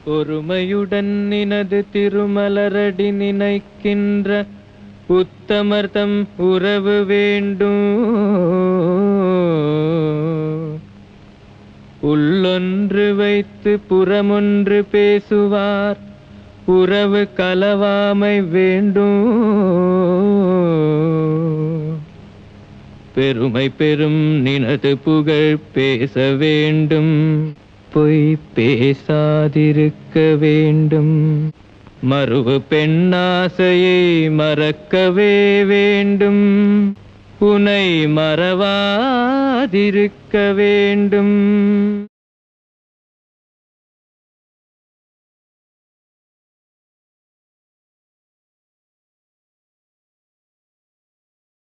ஒருமையுடன் நினது திருமலரடி நினைக்கின்ற உத்தமர்தம் உறவு வேண்டும் உள்ளொன்று வைத்து புறமொன்று பேசுவார் உறவு கலவாமை வேண்டும் பெருமை பெரும் நினது புகழ் பேச வேண்டும் பொய் பேசாதிருக்க வேண்டும் மறுவு பெண்ணாசையை மறக்கவே வேண்டும் உனை மறவாதிருக்க வேண்டும்